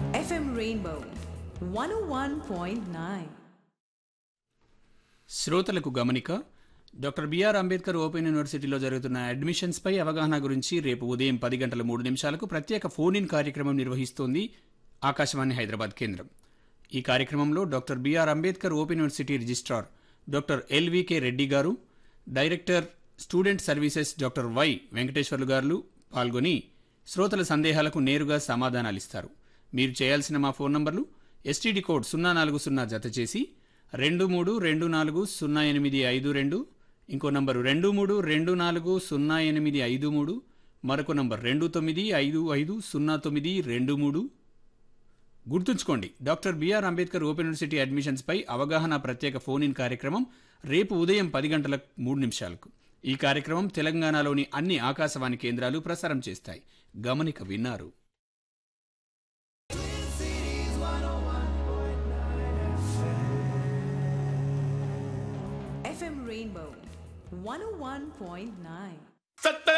FM Rainbow 101.9. శ్రోతలకు గమనిక doctor B R Ambedkar open యూనివర్సిటీలో జరుగుతున్న అడ్మిషన్స్ పై అవగాహన గురించి రేపు ఉదయం పది గంటల మూడు నిమిషాలకు ప్రత్యేక ఫోన్ ఇన్ కార్యక్రమం నిర్వహిస్తోంది ఆకాశవాణి హైదరాబాద్ కేంద్రం ఈ కార్యక్రమంలో doctor B R Ambedkar open university registrar doctor L V K Reddy garu director student services doctor Y Venkateswarlu garu పాల్గొని శ్రోతల సందేహాలకు నేరుగా సమాధానాలిస్తారు మీరు చేయాల్సిన మా ఫోన్ నంబర్లు ఎస్టీడీ కోడ్ సున్నా నాలుగు సున్నా జత చేసి రెండు మూడు రెండు నాలుగు సున్నా ఎనిమిది ఐదు రెండు ఇంకో నంబరు రెండు మూడు రెండు నాలుగు సున్నా ఎనిమిది ఐదు మూడు మరొక నంబర్ రెండు తొమ్మిది ఐదు ఐదు సున్నా తొమ్మిది రెండు మూడు గుర్తుంచుకోండి doctor B R Ambedkar open university admissions పై అవగాహన ప్రత్యేక ఫోన్ ఇన్ కార్యక్రమం రేపు ఉదయం పది గంటల మూడు నిమిషాలకు ఈ కార్యక్రమం తెలంగాణలోని అన్ని ఆకాశవాణి కేంద్రాలు ప్రసారం చేస్తాయి గమనిక విన్నారు FM Rainbow 101.9. సత్తే